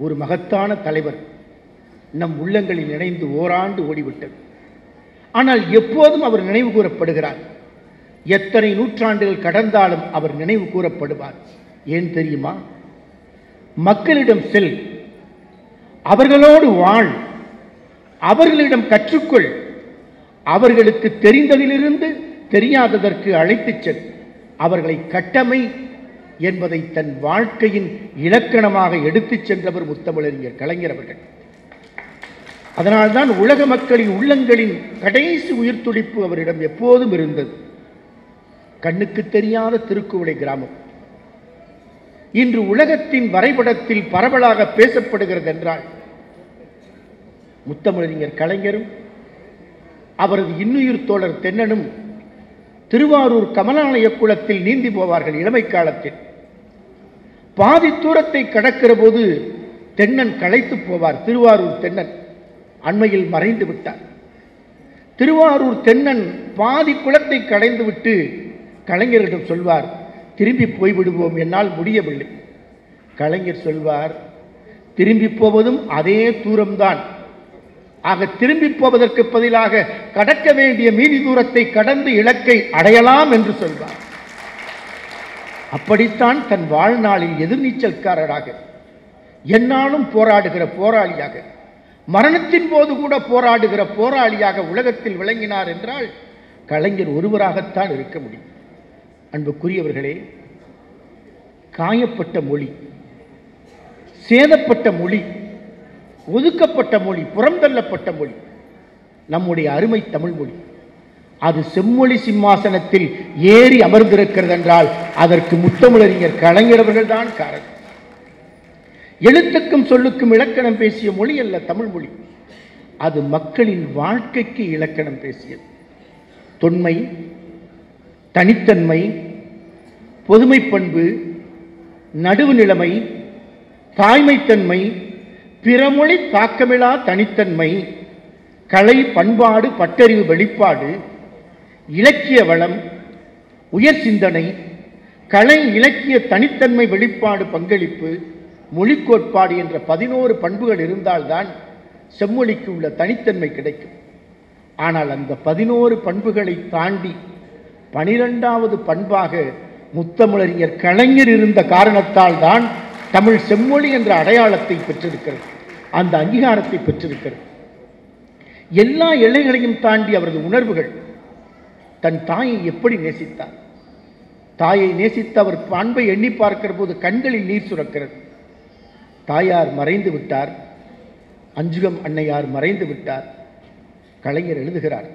ஒரு மகத்தான தலைவர் நம் உள்ளங்களில் இணைந்து ஓராண்டு ஓடிவிட்டது ஆனால் எப்போதும் அவர் நினைவு கூறப்படுகிறார் எத்தனை நூற்றாண்டுகள் கடந்தாலும் அவர் நினைவு கூறப்படுவார் ஏன் தெரியுமா மக்களிடம் செல் அவர்களோடு வாழ் அவர்களிடம் கற்றுக்கொள் அவர்களுக்கு தெரிந்ததிலிருந்து தெரியாததற்கு அழைத்துச் செல் அவர்களை கட்டமை என்பதை தன் வாழ்க்கையின் இலக்கணமாக எடுத்துச் சென்றவர் முத்தமிழறிஞர் கலைஞர் அவர்கள் அதனால்தான் உலக மக்களின் உள்ளங்களின் கடைசி உயிர் துடிப்பு அவரிடம் எப்போதும் இருந்தது கண்ணுக்கு தெரியாத திருக்குவளை கிராமம் இன்று உலகத்தின் வரைபடத்தில் பரவலாக பேசப்படுகிறது என்றால் முத்தமிழறிஞர் கலைஞரும் அவரது இன்னுயிர் தோழர் தென்னனும் திருவாரூர் கமலாலய குளத்தில் நீந்தி போவார்கள் இளமை காலத்தில் பாதி தூரத்தை கடக்கிற போது தென்னன் களைத்து போவார் திருவாரூர் தென்னன் அண்மையில் மறைந்து விட்டார் திருவாரூர் தென்னன் பாதி குளத்தை கடைந்து விட்டு கலைஞரிடம் சொல்வார் திரும்பி போய்விடுவோம் என்னால் முடியவில்லை கலைஞர் சொல்வார் திரும்பி போவதும் அதே தூரம்தான் ஆக திரும்பி போவதற்கு பதிலாக கடக்க வேண்டிய மீதி தூரத்தை கடந்து இலக்கை அடையலாம் என்று சொல்வார் அப்படித்தான் தன் வாழ்நாளில் எதிர்நீச்சல்காரராக என்னாலும் போராடுகிற போராளியாக மரணத்தின் போது கூட போராடுகிற போராளியாக உலகத்தில் விளங்கினார் என்றால் கலைஞர் ஒருவராகத்தான் இருக்க முடியும் அன்புக்குரியவர்களே காயப்பட்ட மொழி சேதப்பட்ட மொழி ஒதுக்கப்பட்ட மொழி புறந்தள்ளப்பட்ட மொழி நம்முடைய அருமை தமிழ் மொழி அது செம்மொழி சிம்மாசனத்தில் ஏறி அமர்ந்திருக்கிறது என்றால் அதற்கு முத்தமிழறிஞர் கலைஞர் அவர்கள்தான் காரணம் எழுத்துக்கும் சொல்லுக்கும் இலக்கணம் பேசிய மொழி அல்ல தமிழ் மொழி அது மக்களின் வாழ்க்கைக்கு இலக்கணம் பேசியது தொன்மை தனித்தன்மை பொதுமை பண்பு நடுவு நிலைமை தாய்மைத்தன்மை பிறமொழி தாக்கமிழா தனித்தன்மை கலை பண்பாடு பட்டறிவு வெளிப்பாடு இலக்கிய வளம் உயர் சிந்தனை கலை இலக்கிய தனித்தன்மை வெளிப்பாடு பங்களிப்பு மொழி கோட்பாடு என்ற பதினோரு பண்புகள் இருந்தால்தான் செம்மொழிக்கு உள்ள தனித்தன்மை கிடைக்கும் ஆனால் அந்த பதினோரு பண்புகளை தாண்டி பனிரெண்டாவது பண்பாக முத்தமிழறிஞர் கலைஞர் இருந்த காரணத்தால் தான் தமிழ் செம்மொழி என்ற அடையாளத்தை பெற்றிருக்கிறது அந்த அங்கீகாரத்தை பெற்றிருக்கிறது எல்லா எல்லைகளையும் தாண்டி அவரது உணர்வுகள் தன் தாயை எப்படி நேசித்தார் தாயை நேசித்த அவர் பண்பை எண்ணி பார்க்கிற போது கண்களில் நீர் சுரக்கிறது தாயார் மறைந்து விட்டார் அஞ்சுகம் அன்னையார் மறைந்து விட்டார் கலைஞர் எழுதுகிறார்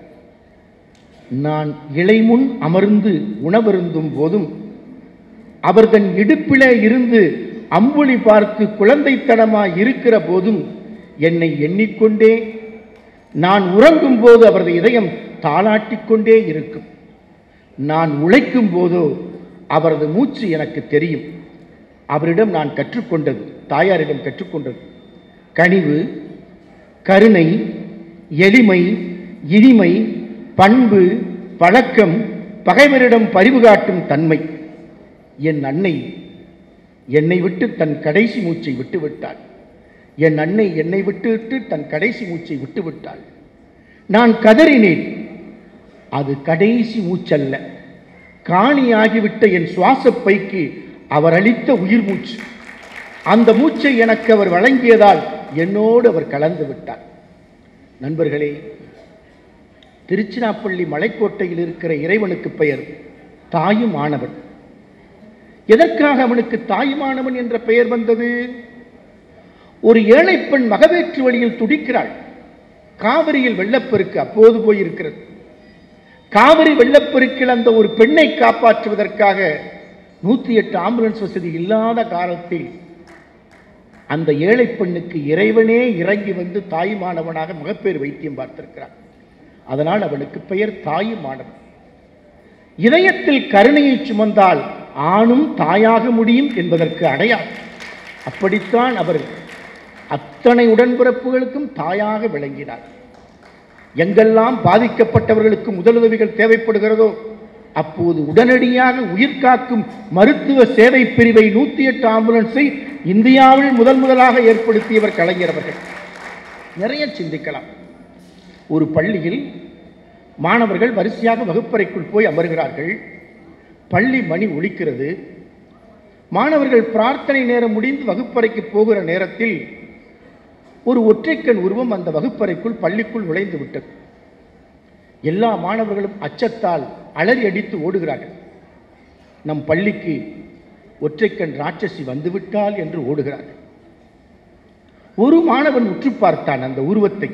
நான் இளைமுன் அமர்ந்து உணவருந்தும் போதும் அவர் தன் இடுப்பிலே இருந்து அம்புலி பார்த்து குழந்தைத்தனமாய் இருக்கிற போதும் என்னை எண்ணிக்கொண்டே நான் உறங்கும் போது அவரது இதயம் தாளாட்டிக் கொண்டே இருக்கும் நான் உழைக்கும் போதோ அவரது மூச்சு எனக்கு தெரியும் அவரிடம் நான் கற்றுக்கொண்டது தாயாரிடம் கற்றுக்கொண்டது கனிவு கருணை எளிமை இனிமை பண்பு பழக்கம் பகைவரிடம் பரிவு காட்டும் தன்மை என் அன்னை என்னை விட்டு தன் கடைசி மூச்சை விட்டு விட்டாள் என் அன்னை என்னை விட்டுவிட்டு தன் கடைசி மூச்சை விட்டு விட்டாள் நான் கதறினேன் அது கடைசி மூச்சல்ல காணியாகிவிட்ட என் சுவாச பைக்கு அவர் அளித்த உயிர் மூச்சு அந்த மூச்சை எனக்கு அவர் வழங்கியதால் என்னோடு அவர் கலந்து விட்டார் நண்பர்களே திருச்சிராப்பள்ளி மலைக்கோட்டையில் இருக்கிற இறைவனுக்கு பெயர் தாயும் ஆனவன் எதற்காக அவனுக்கு தாயுமானவன் என்ற பெயர் வந்தது ஒரு ஏழை பெண் மகவேற்று வழியில் துடிக்கிறாள் காவிரியில் வெள்ளப்பெருக்கு அப்போது போயிருக்கிறது காவிரி வெள்ளப்பெருக்கில் அந்த ஒரு பெண்ணை காப்பாற்றுவதற்காக நூற்றி எட்டு ஆம்புலன்ஸ் வசதி இல்லாத காலத்தில் அந்த ஏழை பெண்ணுக்கு இறைவனே இறங்கி வந்து தாயுமானவனாக மகப்பேறு வைத்தியம் பார்த்திருக்கிறார் அதனால் அவனுக்கு பெயர் தாயுமானவன் இதயத்தில் கருணையை சுமந்தால் ஆணும் தாயாக முடியும் என்பதற்கு அடையாளம் அப்படித்தான் அவர் அத்தனை உடன்பிறப்புகளுக்கும் தாயாக விளங்கினார் எங்கெல்லாம் பாதிக்கப்பட்டவர்களுக்கு முதலுதவிகள் தேவைப்படுகிறதோ அப்போது உடனடியாக உயிர் காக்கும் மருத்துவ சேவை பிரிவை நூத்தி எட்டு ஆம்புலன்ஸை இந்தியாவில் முதல் முதலாக ஏற்படுத்தியவர் கலைஞர் அவர்கள் நிறைய சிந்திக்கலாம் ஒரு பள்ளியில் மாணவர்கள் வரிசையாக வகுப்பறைக்குள் போய் அமர்கிறார்கள் பள்ளி மணி ஒலிக்கிறது மாணவர்கள் பிரார்த்தனை நேரம் முடிந்து வகுப்பறைக்கு போகிற நேரத்தில் ஒரு ஒற்றைக்கண் உருவம் அந்த வகுப்பறைக்குள் பள்ளிக்குள் நுழைந்து விட்டது எல்லா மாணவர்களும் அச்சத்தால் அலறி அடித்து ஓடுகிறார்கள் நம் பள்ளிக்கு ஒற்றைக்கண் ராட்சசி வந்துவிட்டால் என்று ஓடுகிறார்கள் ஒரு மாணவன் உற்று பார்த்தான் அந்த உருவத்தை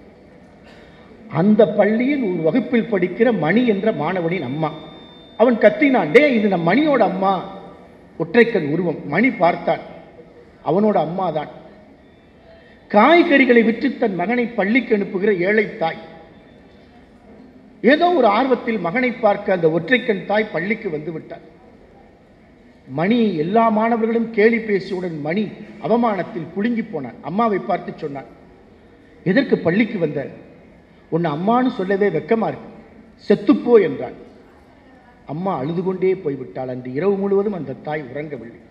அந்த பள்ளியில் ஒரு வகுப்பில் படிக்கிற மணி என்ற மாணவனின் அம்மா அவன் கத்தினான் டே இது நம் மணியோட அம்மா ஒற்றைக்கண் உருவம் மணி பார்த்தான் அவனோட அம்மா தான் காய்கறிகளை விற்று தன் மகனை பள்ளிக்கு அனுப்புகிற ஏழை தாய் ஏதோ ஒரு ஆர்வத்தில் மகனை பார்க்க அந்த ஒற்றைக்கண் தாய் பள்ளிக்கு வந்து விட்டார் மணி எல்லா மாணவர்களும் கேலி பேசியவுடன் மணி அவமானத்தில் புழுங்கி போனான் அம்மாவை பார்த்து சொன்னான் எதற்கு பள்ளிக்கு வந்த உன்னை அம்மான்னு சொல்லவே வெக்கமா இருக்கு செத்துப்போ என்றான் அம்மா அழுது கொண்டே போய்விட்டாள் அன்று இரவு முழுவதும் அந்த தாய் உறங்கவில்லை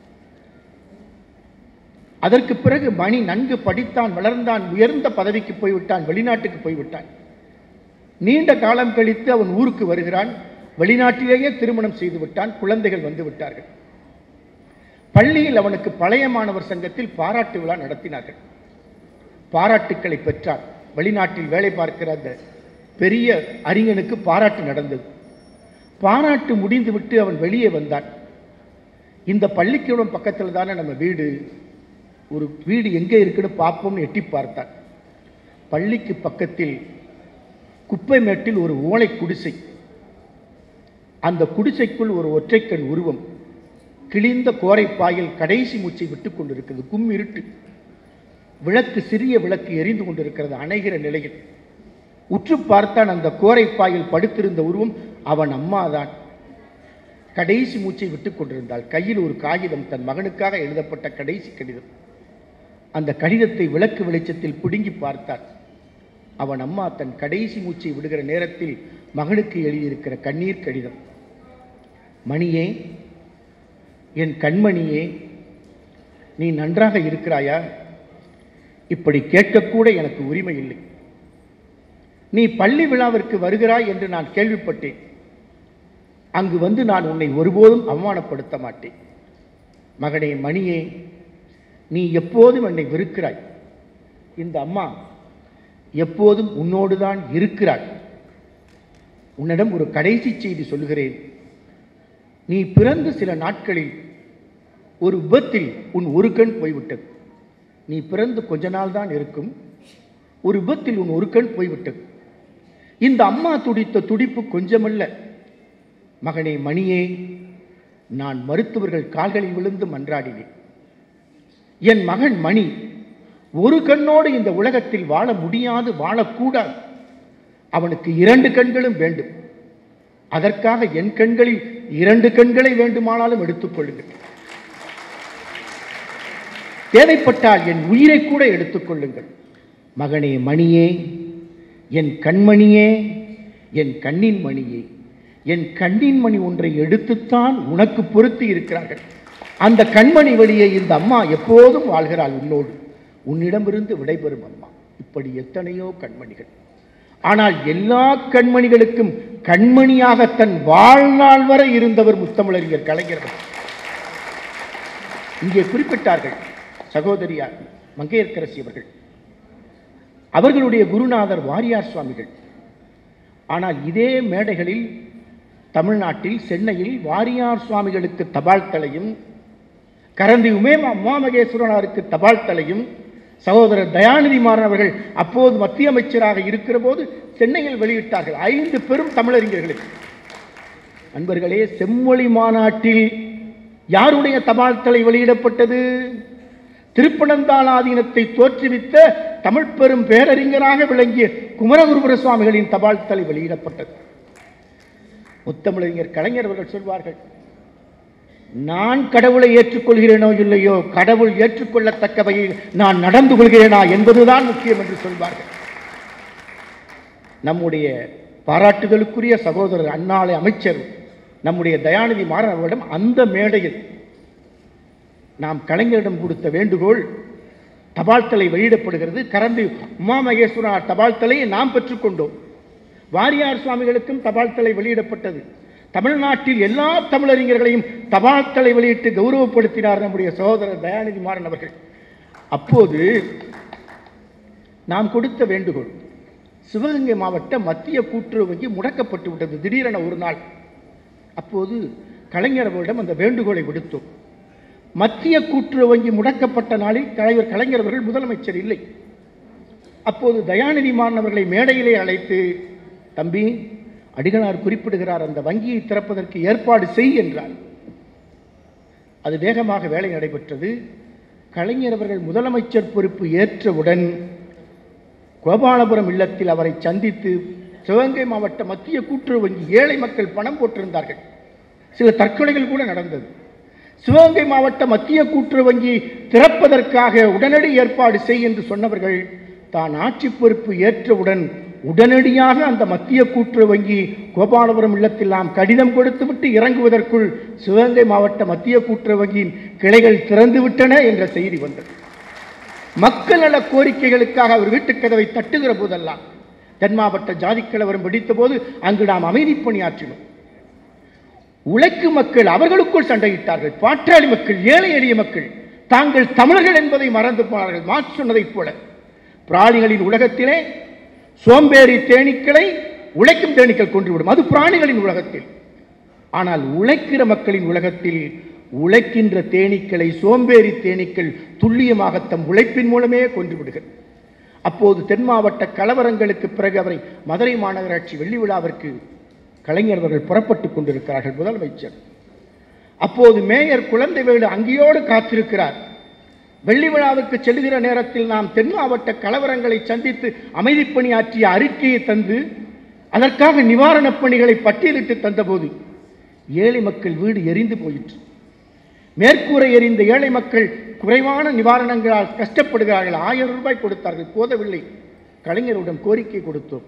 அதற்கு பிறகு மணி நன்கு படித்தான் வளர்ந்தான் உயர்ந்த பதவிக்கு போய்விட்டான் வெளிநாட்டுக்கு போய்விட்டான் நீண்ட காலம் கழித்து அவன் ஊருக்கு வருகிறான் வெளிநாட்டிலேயே திருமணம் செய்து விட்டான் குழந்தைகள் வந்து விட்டார்கள் பள்ளியில் அவனுக்கு பழைய மாணவர் சங்கத்தில் பாராட்டு விழா நடத்தினார்கள் பாராட்டுக்களை பெற்றான் வெளிநாட்டில் வேலை பார்க்கிற அந்த பெரிய அறிஞனுக்கு பாராட்டு நடந்தது பாராட்டு முடிந்துவிட்டு அவன் வெளியே வந்தான் இந்த பள்ளிக்கூடம் பக்கத்தில் தானே நம்ம வீடு ஒரு வீடு எங்கே இருக்குன்னு பார்ப்போம்னு எட்டி பார்த்தான் பள்ளிக்கு பக்கத்தில் குப்பை மேட்டில் ஒரு ஓலை குடிசை அந்த குடிசைக்குள் ஒரு ஒற்றைக்கண் உருவம் கிழிந்த கோரைப்பாயில் கடைசி மூச்சை விட்டுக் கொண்டிருக்கிறது கும் இருட்டு விளக்கு சிறிய விளக்கு எரிந்து கொண்டிருக்கிறது அணைகிற நிலையில் உற்று பார்த்தான் அந்த கோரைப்பாயில் படுத்திருந்த உருவம் அவன் அம்மாதான் கடைசி மூச்சை விட்டுக் கொண்டிருந்தாள் கையில் ஒரு காகிதம் தன் மகனுக்காக எழுதப்பட்ட கடைசி கடிதம் அந்த கடிதத்தை விளக்கு வெளிச்சத்தில் பிடுங்கி பார்த்தான் அவன் அம்மா தன் கடைசி மூச்சை விடுகிற நேரத்தில் மகனுக்கு எழுதியிருக்கிற கண்ணீர் கடிதம் மணியே என் கண்மணியே நீ நன்றாக இருக்கிறாயா இப்படி கேட்கக்கூட எனக்கு உரிமை இல்லை நீ பள்ளி விழாவிற்கு வருகிறாய் என்று நான் கேள்விப்பட்டேன் அங்கு வந்து நான் உன்னை ஒருபோதும் அவமானப்படுத்த மாட்டேன் மகனே மணியே நீ எப்போதும் என்னை வெறுக்கிறாய் இந்த அம்மா எப்போதும் உன்னோடு தான் இருக்கிறாள் உன்னிடம் ஒரு கடைசி செய்தி சொல்லுகிறேன் நீ பிறந்த சில நாட்களில் ஒரு விபத்தில் உன் ஒரு கண் போய்விட்டது நீ பிறந்து கொஞ்ச நாள் தான் இருக்கும் ஒரு விபத்தில் உன் ஒரு கண் போய்விட்டது இந்த அம்மா துடித்த துடிப்பு கொஞ்சமல்ல மகனே மணியே நான் மருத்துவர்கள் கால்களில் விழுந்து மன்றாடினேன் என் மகன் மணி ஒரு கண்ணோடு இந்த உலகத்தில் வாழ முடியாது வாழக்கூடாது அவனுக்கு இரண்டு கண்களும் வேண்டும் அதற்காக என் கண்களில் இரண்டு கண்களை வேண்டுமானாலும் எடுத்துக்கொள்ளுங்கள் தேவைப்பட்டால் என் உயிரை கூட எடுத்துக்கொள்ளுங்கள் மகனே மணியே என் கண்மணியே என் கண்ணின் மணியே என் கண்ணின் மணி ஒன்றை எடுத்துத்தான் உனக்கு பொருத்தி இருக்கிறார்கள் அந்த கண்மணி வழியே இந்த அம்மா எப்போதும் வாழ்கிறாள் உன்னோடு உன்னிடமிருந்து விடைபெறும் அம்மா இப்படி எத்தனையோ கண்மணிகள் ஆனால் எல்லா கண்மணிகளுக்கும் கண்மணியாக தன் வாழ்நாள் வரை இருந்தவர் முத்தமிழறிஞர் கலைஞர் அவர்கள். இங்கே குறிப்பிட்டார்கள் சகோதரியார் மங்கையர்க்கரசி அவர்கள் அவர்களுடைய குருநாதர் வாரியார் சுவாமிகள் ஆனால் இதே மேடைகளில் தமிழ்நாட்டில் சென்னையில் வாரியார் சுவாமிகளுக்கு தபால் தலையும் கரந்தி உமேமா உமாமகேஸ்வரனாருக்கு தபால் தலையும் சகோதரர் தயாநிதி மாறன் அவர்கள் அப்போது மத்திய அமைச்சராக இருக்கிற போது சென்னையில் வெளியிட்டார்கள் ஐந்து பெரும் தமிழறிஞர்களுக்கு நண்பர்களே செம்மொழி மாநாட்டில் யாருடைய தபால் தலை வெளியிடப்பட்டது திருப்பனந்தாளாதீனத்தை தோற்றுவித்த தமிழ் பெரும் பேரறிஞராக விளங்கிய குமரகுருபுர சுவாமிகளின் தபால் தலை வெளியிடப்பட்டது முத்தமிழறிஞர் கலைஞர் அவர்கள் சொல்வார்கள் நான் கடவுளை ஏற்றுக்கொள்கிறேனோ இல்லையோ கடவுள் ஏற்றுக்கொள்ளத்தக்க வகையில் நான் நடந்து கொள்கிறேனா என்பதுதான் முக்கியம் என்று சொல்வார்கள் நம்முடைய பாராட்டுதலுக்குரிய சகோதரர் அன்னாலை அமைச்சர் நம்முடைய தயாநிதி மாறன் அவர்களிடம் அந்த மேடையில் நாம் கலைஞரிடம் கொடுத்த வேண்டுகோள் தபால் தலை வெளியிடப்படுகிறது கரந்தை உமா மகேஸ்வரனார் தபால் தலையை நாம் பெற்றுக்கொண்டோம் வாரியார் சுவாமிகளுக்கும் தபால் தலை வெளியிடப்பட்டது தமிழ்நாட்டில் எல்லா தமிழறிஞர்களையும் தபால் தலை வெளியிட்டு கௌரவப்படுத்தினார் நம்முடைய சகோதரர் தயாநிதி மாறன் அவர்கள் அப்போது நாம் கொடுத்த வேண்டுகோள் சிவகங்கை மாவட்ட மத்திய கூட்டுறவு வங்கி முடக்கப்பட்டு விட்டது திடீரென ஒரு நாள் அப்போது கலைஞர் அவர்களிடம் அந்த வேண்டுகோளை விடுத்தோம் மத்திய கூட்டுறவு வங்கி முடக்கப்பட்ட நாளில் தலைவர் கலைஞர் அவர்கள் முதலமைச்சர் இல்லை அப்போது தயாநிதி மாறன் அவர்களை மேடையிலே அழைத்து தம்பி அடிகளார் குறிப்பிடுகிறார் அந்த வங்கியை திறப்பதற்கு ஏற்பாடு செய் என்றார் அது வேகமாக வேலை நடைபெற்றது கலைஞர் அவர்கள் முதலமைச்சர் பொறுப்பு ஏற்றவுடன் கோபாலபுரம் இல்லத்தில் அவரை சந்தித்து சிவகங்கை மாவட்ட மத்திய கூட்டுறவு வங்கி ஏழை மக்கள் பணம் போட்டிருந்தார்கள் சில தற்கொலைகள் கூட நடந்தது சிவகங்கை மாவட்ட மத்திய கூட்டுறவு வங்கி திறப்பதற்காக உடனடி ஏற்பாடு செய் என்று சொன்னவர்கள் தான் ஆட்சி பொறுப்பு ஏற்றவுடன் உடனடியாக அந்த மத்திய கூட்டுறவு வங்கி கோபாலபுரம் இல்லத்தில் நாம் கடிதம் கொடுத்துவிட்டு இறங்குவதற்குள் சிவகங்கை மாவட்ட மத்திய கூட்டுறவு வங்கியின் கிளைகள் திறந்து விட்டன என்ற செய்தி வந்தது மக்கள் நல கோரிக்கைகளுக்காக அவர் வீட்டுக் கதவை தட்டுகிற போதெல்லாம் தென் மாவட்ட ஜாதிக் கலவரம் வெடித்த போது அங்கு நாம் அமைதி பணியாற்றினோம் உழைக்கும் மக்கள் அவர்களுக்குள் சண்டையிட்டார்கள் பாட்டாளி மக்கள் ஏழை எளிய மக்கள் தாங்கள் தமிழர்கள் என்பதை மறந்து போனார்கள் மாற்று சொன்னதைப் போல பிராணிகளின் உலகத்திலே சோம்பேறி தேனீக்களை உழைக்கும் தேனீக்கள் கொன்றுவிடும் அது பிராணிகளின் உலகத்தில் ஆனால் உழைக்கிற மக்களின் உலகத்தில் உழைக்கின்ற தேனீக்களை சோம்பேறி தேனீக்கள் துல்லியமாக தம் உழைப்பின் மூலமே கொன்று விடுகிறது அப்போது தென் மாவட்ட கலவரங்களுக்கு பிறகு அவரை மதுரை மாநகராட்சி வெள்ளி விழாவிற்கு கலைஞர் அவர்கள் புறப்பட்டுக் கொண்டிருக்கிறார்கள் முதலமைச்சர் அப்போது மேயர் குழந்தைவேலு அங்கேயோடு காத்திருக்கிறார் வெள்ளி விழாவுக்கு செல்லுகிற நேரத்தில் நாம் தென் மாவட்ட கலவரங்களை சந்தித்து அமைதிப் பணியாற்றிய அறிக்கையை தந்து அதற்காக நிவாரணப் பணிகளை பட்டியலிட்டு தந்தபோது ஏழை மக்கள் வீடு எரிந்து போயிற்று மேற்கூரை எறிந்த ஏழை மக்கள் குறைவான நிவாரணங்களால் கஷ்டப்படுகிறார்கள் ஆயிரம் ரூபாய் கொடுத்தார்கள் போதவில்லை கலைஞரிடம் கோரிக்கை கொடுத்தோம்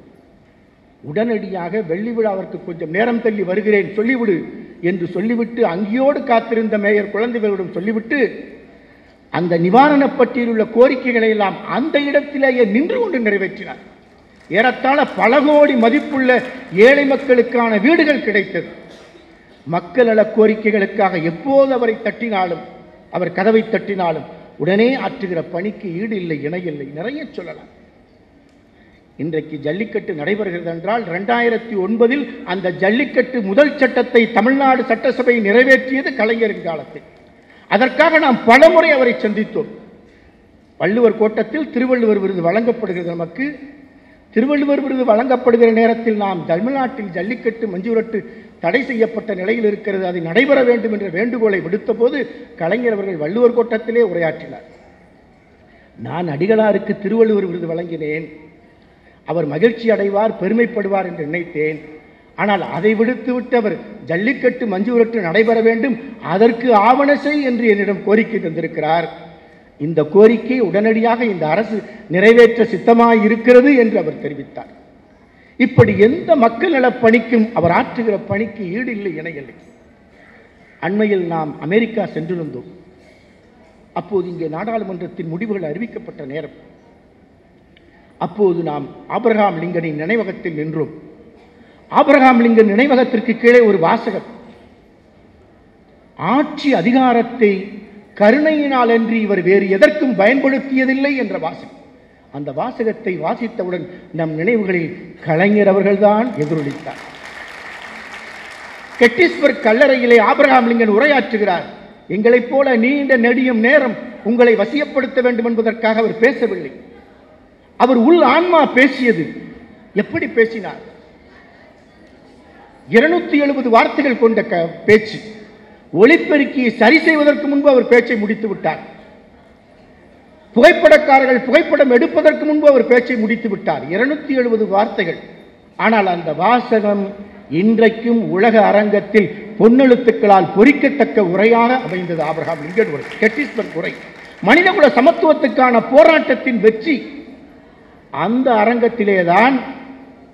உடனடியாக வெள்ளி விழாவிற்கு கொஞ்சம் நேரம் தள்ளி வருகிறேன் சொல்லிவிடு என்று சொல்லிவிட்டு அங்கேயோடு காத்திருந்த மேயர் குழந்தைகளிடம் சொல்லிவிட்டு அந்த நிவாரணப் பட்டியலில் உள்ள கோரிக்கைகளை எல்லாம் அந்த இடத்திலேயே நின்று கொண்டு நிறைவேற்றினார் ஏறத்தாழ பல கோடி மதிப்புள்ள ஏழை மக்களுக்கான வீடுகள் கிடைத்தது மக்கள் நல கோரிக்கைகளுக்காக எப்போது அவரை தட்டினாலும் அவர் கதவை தட்டினாலும் உடனே ஆற்றுகிற பணிக்கு ஈடு இல்லை இணையில்லை நிறைய சொல்லலாம் இன்றைக்கு ஜல்லிக்கட்டு நடைபெறுகிறது என்றால் ரெண்டாயிரத்தி ஒன்பதில் அந்த ஜல்லிக்கட்டு முதல் சட்டத்தை தமிழ்நாடு சட்டசபை நிறைவேற்றியது கலைஞரின் காலத்தில் அதற்காக நாம் பலமுறை அவரை சந்தித்தோம் வள்ளுவர் கோட்டத்தில் திருவள்ளுவர் விருது வழங்கப்படுகிறது நமக்கு திருவள்ளுவர் விருது வழங்கப்படுகிற நேரத்தில் நாம் தமிழ்நாட்டில் ஜல்லிக்கட்டு மஞ்சுரட்டு தடை செய்யப்பட்ட நிலையில் இருக்கிறது அது நடைபெற வேண்டும் என்ற வேண்டுகோளை விடுத்த போது கலைஞர் அவர்கள் வள்ளுவர் கோட்டத்திலே உரையாற்றினார் நான் அடிகளாருக்கு திருவள்ளுவர் விருது வழங்கினேன் அவர் மகிழ்ச்சி அடைவார் பெருமைப்படுவார் என்று நினைத்தேன் ஆனால் அதை விடுத்துவிட்டு அவர் ஜல்லிக்கட்டு மஞ்சுரட்டு நடைபெற வேண்டும் அதற்கு ஆவண செய் என்று என்னிடம் கோரிக்கை தந்திருக்கிறார் இந்த கோரிக்கை உடனடியாக இந்த அரசு நிறைவேற்ற சித்தமாய் இருக்கிறது என்று அவர் தெரிவித்தார் இப்படி எந்த மக்கள் நலப் பணிக்கும் அவர் ஆற்றுகிற பணிக்கு ஈடு இல்லை இணையில்லை அண்மையில் நாம் அமெரிக்கா சென்றிருந்தோம் அப்போது இங்கே நாடாளுமன்றத்தின் முடிவுகள் அறிவிக்கப்பட்ட நேரம் அப்போது நாம் ஆபிரகாம் லிங்கனின் நினைவகத்தில் நின்றோம் ஆபிரகாம் லிங்கன் நினைவகத்திற்கு கீழே ஒரு வாசகம் ஆட்சி அதிகாரத்தை கருணையினால் அன்றி இவர் வேறு எதற்கும் பயன்படுத்தியதில்லை என்ற வாசகம் அந்த வாசகத்தை வாசித்தவுடன் நம் நினைவுகளில் கலைஞர் அவர்கள்தான் எதிரொலித்தார் கெட்டிஸ்பர்க் கல்லறையிலே ஆபிரகாம் லிங்கன் உரையாற்றுகிறார் எங்களைப் போல நீண்ட நெடியும் நேரம் உங்களை வசியப்படுத்த வேண்டும் என்பதற்காக அவர் பேசவில்லை அவர் உள் ஆன்மா பேசியது எப்படி பேசினார் இருநூத்தி எழுபது வார்த்தைகள் கொண்ட க- பேச்சு ஒளிப்பெருக்கியை சரி செய்வதற்கு முன்பு அவர் பேச்சை முடித்து விட்டார் புகைப்படக்காரர்கள் புகைப்படம் எடுப்பதற்கு முன்பு அவர் பேச்சை முடித்து விட்டார் இருநூத்தி எழுபது வார்த்தைகள் ஆனால் அந்த வாசகம் இன்றைக்கும் உலக அரங்கத்தில் பொன்னெழுத்துக்களால் பொறிக்கத்தக்க உரையாக அமைந்தது ஆபிரகாம் லிங்கன் உரை கெட்டிஸ்பர்க் உரை மனிதகுல சமத்துவத்துக்கான போராட்டத்தின் வெற்றி அந்த அரங்கத்திலேதான்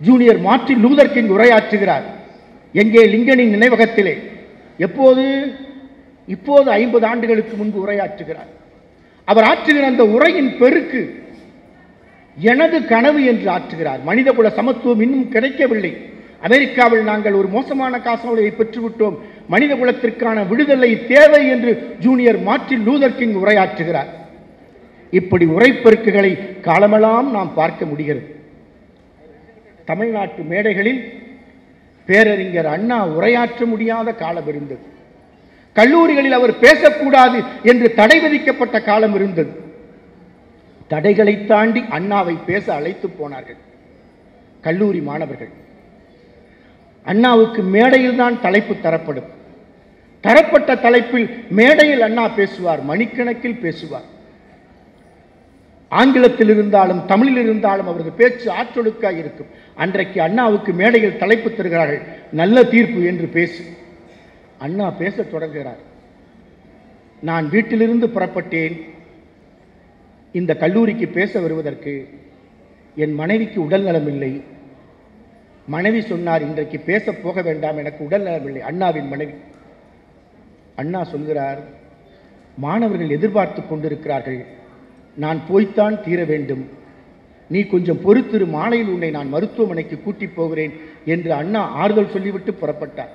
ஜூனியர் மார்ட்டின் லூதர் கிங் உரையாற்றுகிறார் எங்கே லிங்கனின் நினைவகத்திலே எப்போது இப்போது ஐம்பது ஆண்டுகளுக்கு முன்பு உரையாற்றுகிறார் அவர் ஆற்றுகிற அந்த உரையின் பெருக்கு எனது கனவு என்று ஆற்றுகிறார் மனிதகுல சமத்துவம் இன்னும் கிடைக்கவில்லை அமெரிக்காவில் நாங்கள் ஒரு மோசமான காசோலையை பெற்றுவிட்டோம் மனித குலத்திற்கான விடுதலை தேவை என்று ஜூனியர் மார்ட்டின் லூதர் கிங் உரையாற்றுகிறார் இப்படி உரைப்பெருக்குகளை காலமெல்லாம் நாம் பார்க்க முடிகிறது தமிழ்நாட்டு மேடைகளில் பேரறிஞர் அண்ணா உரையாற்ற முடியாத காலம் இருந்தது கல்லூரிகளில் அவர் பேசக்கூடாது என்று தடை விதிக்கப்பட்ட காலம் இருந்தது தடைகளை தாண்டி அண்ணாவை பேச அழைத்து போனார்கள் கல்லூரி மாணவர்கள் அண்ணாவுக்கு மேடையில் தான் தலைப்பு தரப்படும் தரப்பட்ட தலைப்பில் மேடையில் அண்ணா பேசுவார் மணிக்கணக்கில் பேசுவார் ஆங்கிலத்தில் இருந்தாலும் தமிழில் இருந்தாலும் அவரது பேச்சு ஆற்றொழுக்காக இருக்கும் அன்றைக்கு அண்ணாவுக்கு மேடையில் தலைப்பு தருகிறார்கள் நல்ல தீர்ப்பு என்று பேசு அண்ணா பேசத் தொடங்குகிறார் நான் வீட்டிலிருந்து புறப்பட்டேன் இந்த கல்லூரிக்கு பேச வருவதற்கு என் மனைவிக்கு உடல் நலமில்லை மனைவி சொன்னார் இன்றைக்கு பேச போக வேண்டாம் எனக்கு உடல் நலமில்லை அண்ணாவின் மனைவி அண்ணா சொல்கிறார் மாணவர்கள் எதிர்பார்த்து கொண்டிருக்கிறார்கள் நான் போய்த்தான் தீர வேண்டும் நீ கொஞ்சம் பொறுத்திரு மாலையில் உன்னை நான் மருத்துவமனைக்கு கூட்டிப் போகிறேன் என்று அண்ணா ஆறுதல் சொல்லிவிட்டு புறப்பட்டார்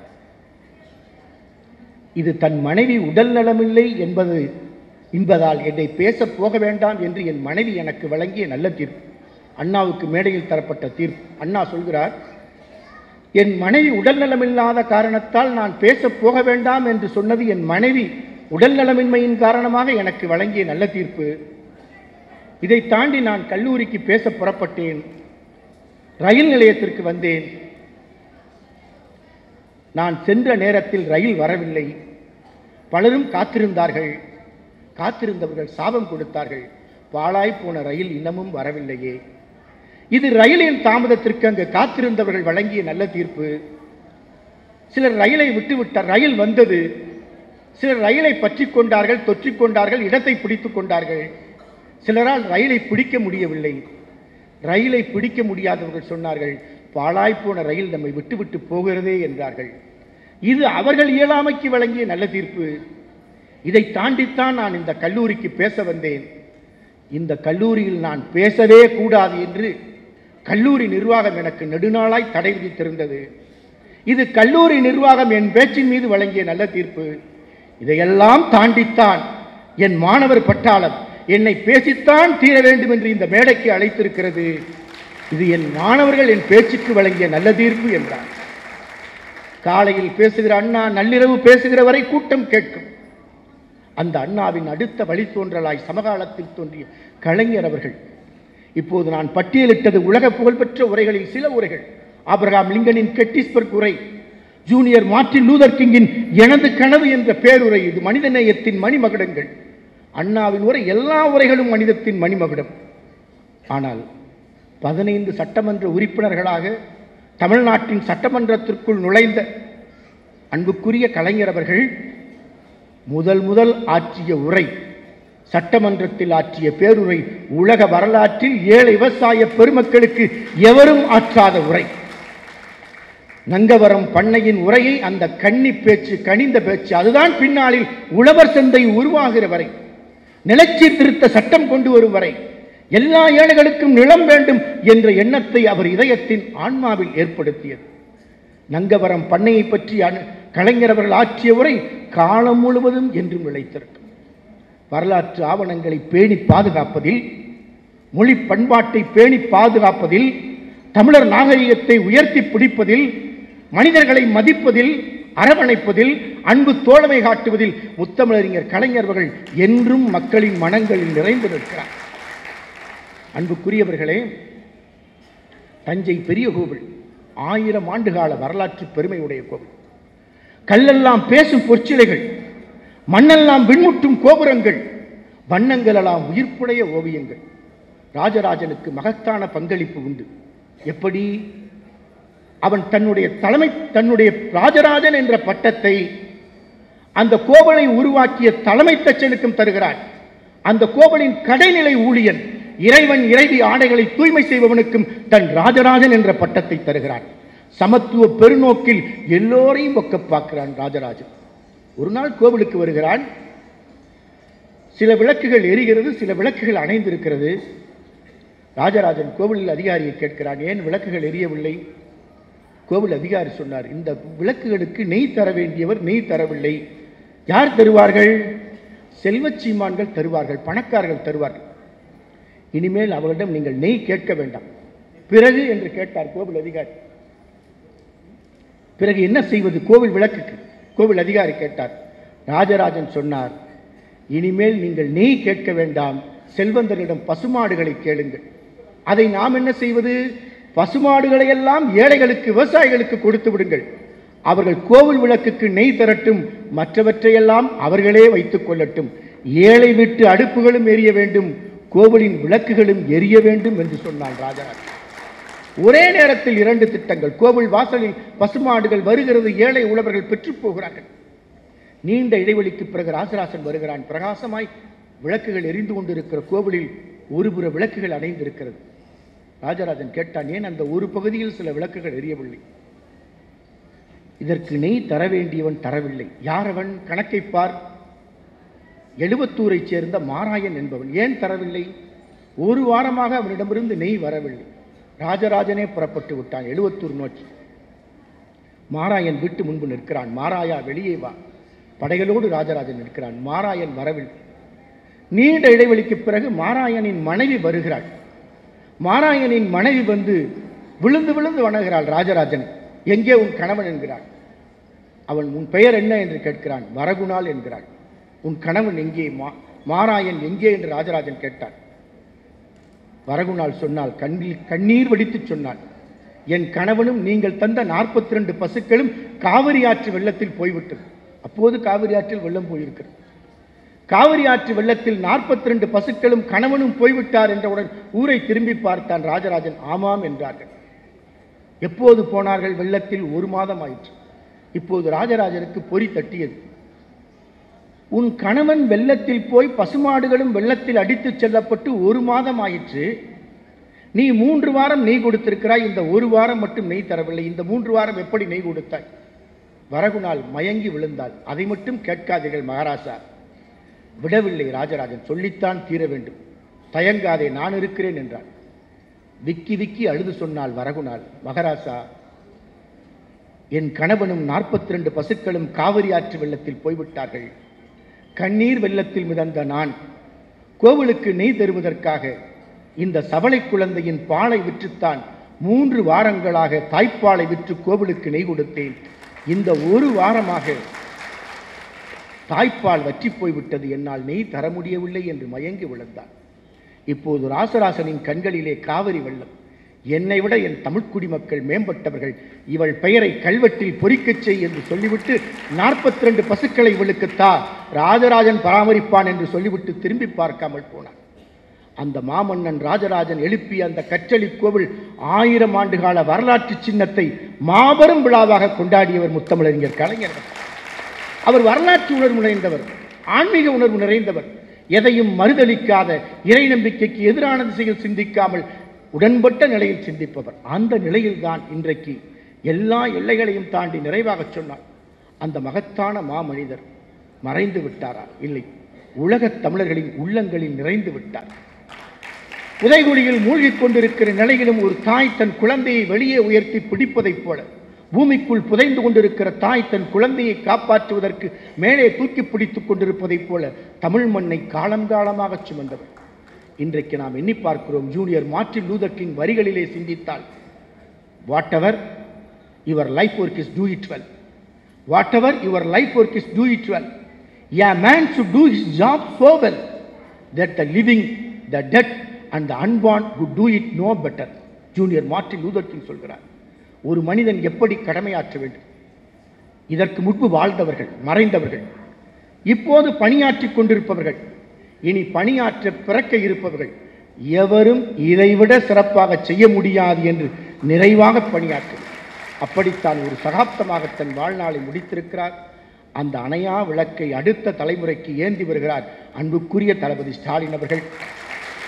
இது தன் மனைவி உடல் நலமில்லை என்பது என்பதால் என்னை பேச போக வேண்டாம் என்று என் மனைவி எனக்கு வழங்கிய நல்ல தீர்ப்பு அண்ணாவுக்கு மேடையில் தரப்பட்ட தீர்ப்பு அண்ணா சொல்கிறார் என் மனைவி உடல் நலமில்லாத காரணத்தால் நான் பேச போக வேண்டாம் என்று சொன்னது என் மனைவி உடல் நலமின்மையின் காரணமாக எனக்கு வழங்கிய நல்ல தீர்ப்பு இதை தாண்டி நான் கல்லூரிக்கு பேச புறப்பட்டேன் ரயில் நிலையத்திற்கு வந்தேன் நான் சென்ற நேரத்தில் ரயில் வரவில்லை பலரும் காத்திருந்தார்கள் காத்திருந்தவர்கள் சாபம் கொடுத்தார்கள் பாழாய் போன ரயில் இன்னமும் வரவில்லையே இது ரயிலின் தாமதத்திற்கு அங்கு காத்திருந்தவர்கள் வழங்கிய நல்ல தீர்ப்பு சிலர் ரயிலை விட்டுவிட்டார் ரயில் வந்தது சிலர் ரயிலை பற்றிக் கொண்டார்கள் தொற்றிக் கொண்டார்கள் இடத்தை பிடித்துக் கொண்டார்கள் சிலரால் ரயிலை பிடிக்க முடியவில்லை ரயிலை பிடிக்க முடியாதவர்கள் சொன்னார்கள் பாழாய்ப்போன ரயில் நம்மை விட்டுவிட்டு போகிறதே என்றார்கள் இது அவர்கள் இயலாமைக்கு வழங்கிய நல்ல தீர்ப்பு இதை தாண்டித்தான் நான் இந்த கல்லூரிக்கு பேச வந்தேன் இந்த கல்லூரியில் நான் பேசவே கூடாது என்று கல்லூரி நிர்வாகம் எனக்கு நெடுநாளாய் தடை விதித்திருந்தது இது கல்லூரி நிர்வாகம் என் பேச்சின் மீது வழங்கிய நல்ல தீர்ப்பு இதையெல்லாம் தாண்டித்தான் என் மாணவர் பட்டாளம் என்னை பேசித்தான் தீர வேண்டும் என்று இந்த மேடைக்கு அழைத்திருக்கிறது இது என் மாணவர்கள் என் பேச்சுக்கு வழங்கிய நல்ல தீர்ப்பு என்றார் காலையில் பேசுகிற அண்ணா நள்ளிரவு பேசுகிற வரை கூட்டம் கேட்கும் அந்த அண்ணாவின் அடுத்த வழித்தோன்றலாய் சமகாலத்தில் தோன்றிய கலைஞர் அவர்கள் இப்போது நான் பட்டியலிட்டது உலக புகழ்பெற்ற உரைகளில் சில உரைகள் ஆபிரகாம் லிங்கனின் கெட்டிஸ்பர்க் உரை ஜூனியர் மார்ட்டின் லூதர் கிங்கின் எனது கனவு என்ற பேருரை இது மனிதநேயத்தின் மணிமகுடங்கள் அண்ணாவின் உரை எல்லா உரைகளும் மனிதத்தின் மணிமகுடம் ஆனால் பதினைந்து சட்டமன்ற உறுப்பினர்களாக தமிழ்நாட்டின் சட்டமன்றத்திற்குள் நுழைந்த அன்புக்குரிய கலைஞர் அவர்கள் முதல் முதல் ஆற்றிய உரை சட்டமன்றத்தில் ஆற்றிய பேருரை உலக வரலாற்றில் ஏழை விவசாய பெருமக்களுக்கு எவரும் ஆற்றாத உரை நங்கவரம் பண்ணையின் உரையை அந்த கன்னி பேச்சு கனிந்த பேச்சு அதுதான் பின்னாளில் உழவர் சந்தை உருவாகிற வரை நிலச்சீர்திருத்த சட்டம் கொண்டு வரும் வரை எல்லா ஏழைகளுக்கும் நிலம் வேண்டும் என்ற எண்ணத்தை அவர் இதயத்தின் ஆன்மாவில் ஏற்படுத்தியது நங்கவரம் பண்ணையை பற்றி அனு- கலைஞர் அவர்கள் ஆற்றிய உரை காலம் முழுவதும் என்றும் நிலைத்திருக்கும் வரலாற்று ஆவணங்களை பேணி பாதுகாப்பதில் மொழி பண்பாட்டை பேணி பாதுகாப்பதில் தமிழர் நாகரிகத்தை உயர்த்தி பிடிப்பதில் மனிதர்களை மதிப்பதில் அரவணைப்பதில் அன்பு தோழமை காட்டுவதில் முத்தமிழறிஞர் கலைஞர் அவர்கள் என்றும் மக்களின் மனங்களில் நிறைந்து நிற்கிறார் அன்புக்குரியவர்களே தஞ்சை பெரிய கோவில் ஆயிரம் ஆண்டுகால வரலாற்று பெருமையுடைய கோவில் கல்லெல்லாம் பேசும் பொற்சிலைகள் மண்ணெல்லாம் விண்முட்டும் கோபுரங்கள் வண்ணங்களெல்லாம் உயிர்ப்புடைய ஓவியங்கள் ராஜராஜனுக்கு மகத்தான பங்களிப்பு உண்டு எப்படி அவன் தன்னுடைய தலைமை தன்னுடைய ராஜராஜன் என்ற பட்டத்தை அந்த கோவலை உருவாக்கிய தலைமை தச்சனுக்கும் தருகிறான் அந்த கோவலின் கடைநிலை ஊழியன் இறைவன் இறைவி ஆடைகளை தூய்மை செய்பவனுக்கும் தன் ராஜராஜன் என்ற பட்டத்தை தருகிறான் சமத்துவ பெருநோக்கில் எல்லோரையும் ஒக்க பார்க்கிறான் ராஜராஜன் ஒரு நாள் கோவிலுக்கு வருகிறான் சில விளக்குகள் எரிகிறது சில விளக்குகள் அணைந்திருக்கிறது ராஜராஜன் கோவிலில் அதிகாரியை கேட்கிறான் ஏன் விளக்குகள் எரியவில்லை கோவில் அதிகாரி சொன்னார் இந்த விளக்குகளுக்கு நெய் தர வேண்டியவர் நெய் தரவில்லை யார் தருவார்கள் செல்வச் சீமான்கள் தருவார்கள் பணக்காரர்கள் தருவார்கள் இனிமேல் அவர்களிடம் நீங்கள் நெய் கேட்க வேண்டாம் பிறகு என்று கேட்டார் கோவில் அதிகாரி பிறகு என்ன செய்வது கோவில் விளக்குக்கு கோவில் அதிகாரி கேட்டார் ராஜராஜன் சொன்னார் இனிமேல் நீங்கள் நெய் கேட்க வேண்டாம் செல்வந்தரிடம் பசுமாடுகளை கேளுங்கள் அதை நாம் என்ன செய்வது பசுமாடுகளை எல்லாம் ஏழைகளுக்கு விவசாயிகளுக்கு கொடுத்து விடுங்கள் அவர்கள் கோவில் விளக்குக்கு நெய் தரட்டும் மற்றவற்றையெல்லாம் அவர்களே வைத்துக் கொள்ளட்டும் ஏழை விட்டு அடுப்புகளும் எரிய வேண்டும் கோவிலின் விளக்குகளும் எரிய வேண்டும் என்று சொன்னான் ராஜராஜன் ஒரே நேரத்தில் இரண்டு திட்டங்கள் கோவில் வாசலில் பசுமாடுகள் வருகிறது ஏழை உழவர்கள் பெற்றுப் போகிறார்கள் நீண்ட இடைவெளிக்கு பிறகு ராசராசன் வருகிறான் பிரகாசமாய் விளக்குகள் எரிந்து கொண்டிருக்கிற கோவிலில் ஒருபுற விளக்குகள் அணைந்திருக்கிறது ராஜராஜன் கேட்டான் ஏன் அந்த ஒரு பகுதியில் சில விளக்குகள் எரியவில்லை இதற்கு நெய் தர வேண்டியவன் தரவில்லை யார் அவன் கணக்கை பார் எழுபத்தூரைச் சேர்ந்த மாராயன் என்பவன் ஏன் தரவில்லை ஒரு வாரமாக அவனிடமிருந்து நெய் வரவில்லை ராஜராஜனே புறப்பட்டு விட்டான் எழுவத்தூர் நோக்கி மாராயன் வீட்டு முன்பு நிற்கிறான் மாராயா வெளியே வா படைகளோடு ராஜராஜன் நிற்கிறான் மாராயன் வரவில்லை நீண்ட இடைவெளிக்கு பிறகு மாராயனின் மனைவி வருகிறாள் மாராயனின் மனைவி வந்து விழுந்து விழுந்து வணங்குகிறாள் ராஜராஜன் எங்கே உன் கணவன் என்கிறாள் அவன் உன் பெயர் என்ன என்று கேட்கிறான் வரகுணால் என்கிறாள் உன் கணவன் எங்கே மா மாராயன் எங்கே என்று ராஜராஜன் கேட்டான் வரகுணால் சொன்னால் கண்ணில் கண்ணீர் வடித்துச் சொன்னான் என் கணவனும் நீங்கள் தந்த நாற்பத்தி ரெண்டு பசுக்களும் காவிரி ஆற்று வெள்ளத்தில் போய்விட்டது அப்போது காவிரி ஆற்றில் வெள்ளம் போயிருக்கிறது காவிரி ஆற்று வெள்ளத்தில் நாற்பத்தி ரெண்டு பசுக்களும் கணவனும் போய்விட்டார் என்றவுடன் ஊரை திரும்பி பார்த்தான் ராஜராஜன் ஆமாம் என்றார்கள் எப்போது போனார்கள் வெள்ளத்தில் ஒரு மாதம் ஆயிற்று இப்போது ராஜராஜனுக்கு பொறி தட்டியது உன் கணவன் வெள்ளத்தில் போய் பசுமாடுகளும் வெள்ளத்தில் அடித்துச் செல்லப்பட்டு ஒரு மாதம் ஆயிற்று நீ மூன்று வாரம் நெய் கொடுத்திருக்கிறாய் இந்த ஒரு வாரம் மட்டும் நெய் தரவில்லை இந்த மூன்று வாரம் எப்படி நெய் கொடுத்தாய் வரகுனால் மயங்கி விழுந்தாள் அதை மட்டும் கேட்காதீர்கள் மகாராஜா விடவில்லை ராஜராஜன் சொல்லித்தான் தீர வேண்டும் தயங்காதே நான் இருக்கிறேன் என்றான் விக்கி விக்கி அழுது சொன்னால் வரகுனால் மகாராசா என் கணவனும் நாற்பத்தி ரெண்டு பசுக்களும் காவிரி ஆற்று வெள்ளத்தில் போய்விட்டார்கள் கண்ணீர் வெள்ளத்தில் மிதந்த நான் கோவிலுக்கு நெய் தருவதற்காக இந்த சபலை குழந்தையின் பாலை விற்றுத்தான் மூன்று வாரங்களாக தாய்ப்பாலை விற்று கோவிலுக்கு நெய் கொடுத்தேன் இந்த ஒரு வாரமாக தாய்ப்பால் வற்றி போய்விட்டது என்னால் நெய் தர முடியவில்லை என்று மயங்கி விழுந்தான் இப்போது ராசராசனின் கண்களிலே காவிரி வெள்ளம் என்னை விட என் தமிழ் குடிமக்கள் மேம்பட்டவர்கள் இவள் பெயரை கல்வெட்டில் பொறிக்கச் செய் என்று சொல்லிவிட்டு நாற்பத்தி ரெண்டு பசுக்களை இவளுக்கு தா ராஜராஜன் பராமரிப்பான் என்று சொல்லிவிட்டு திரும்பி பார்க்காமல் போனான் அந்த மாமன்னன் ராஜராஜன் எழுப்பிய அந்த கற்றளி கோவில் ஆயிரம் ஆண்டுகால வரலாற்று சின்னத்தை மாபெரும் விழாவாக கொண்டாடியவர் முத்தமிழறிஞர் கலைஞர் அவர் வரலாற்று உணர்வு நிறைந்தவர் ஆன்மீக உணர்வு நிறைந்தவர் எதையும் மறுதளிக்காத இறை நம்பிக்கைக்கு எதிரான திசையில் சிந்திக்காமல் உடன்பட்ட நிலையில் சிந்திப்பவர் அந்த நிலையில்தான் இன்றைக்கு எல்லா எல்லைகளையும் தாண்டி நிறைவாகச் சொன்னார் அந்த மகத்தான மாமனிதர் மறைந்து விட்டாரா இல்லை உலகத் தமிழர்களின் உள்ளங்களில் நிறைந்து விட்டார் புதைகுழியில் மூழ்கிக் கொண்டிருக்கிற நிலையிலும் ஒரு தாய் தன் குழந்தையை வெளியே உயர்த்தி பிடிப்பதைப் போல பூமிக்குள் புதைந்து கொண்டிருக்கிற தாய் தன் குழந்தையை காப்பாற்றுவதற்கு மேலே தூக்கி பிடித்துக் கொண்டிருப்பதைப் போல தமிழ் மண்ணை காலங்காலமாக சுமந்தவர் இன்றைக்கு நாம் எண்ணி பார்க்கிறோம் ஜூனியர் மார்ட்டின் லூதர் கிங் வரிகளிலே சிந்தித்தால் whatever your life work is do it well whatever your life work is do it well a man should do his job so well that the living the dead and the unborn would do it no better junior Martin Luther King சொல்கிறார் ஒரு மனிதன் எப்படி கடமையாற்ற வேண்டும் இதற்கு முன்பு வாழ்ந்தவர்கள் மறைந்தவர்கள் இப்போது பணியாற்றிக் கொண்டிருப்பவர்கள் இனி பணியாற்ற பிறக்க இருப்பவர்கள் எவரும் இதைவிட சிறப்பாக செய்ய முடியாது என்று நிறைவாக பணியாற்றும் அப்படித்தான் ஒரு சகாப்தமாக தன் வாழ்நாளை முடித்திருக்கிறார் அந்த அணையா விளக்கை அடுத்த தலைமுறைக்கு ஏந்தி வருகிறார் அன்புக்குரிய தளபதி ஸ்டாலின் அவர்கள்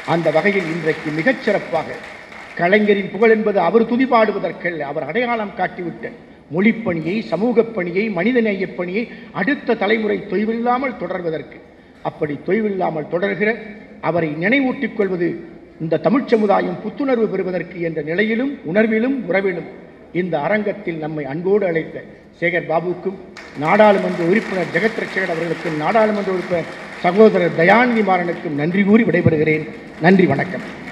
அந்த வகையில் இன்றைக்கு மிகச் சிறப்பாக கலைஞரின் புகழ் என்பது அவர் துதிபாடுவதற்கல்ல அவர் அடையாளம் காட்டிவிட்ட மொழிப்பணியை சமூகப் பணியை மனிதநேயப் பணியை அடுத்த தலைமுறை தொய்வில்லாமல் தொடர்வதற்கு அப்படி தொய்வில்லாமல் தொடர்கிற அவரை நினைவூட்டிக் கொள்வது இந்த தமிழ்ச் சமுதாயம் புத்துணர்வு பெறுவதற்கு என்ற நிலையிலும் உணர்விலும் உறவிலும் இந்த அரங்கத்தில் நம்மை அன்போடு அழைத்த சேகர் பாபுவுக்கும் நாடாளுமன்ற உறுப்பினர் ஜெகத் ரட்சகர் அவர்களுக்கும் நாடாளுமன்ற உறுப்பினர் சகோதரர் தயாநிதி மாறனுக்கும் நன்றி கூறி விடைபெறுகிறேன் நன்றி வணக்கம்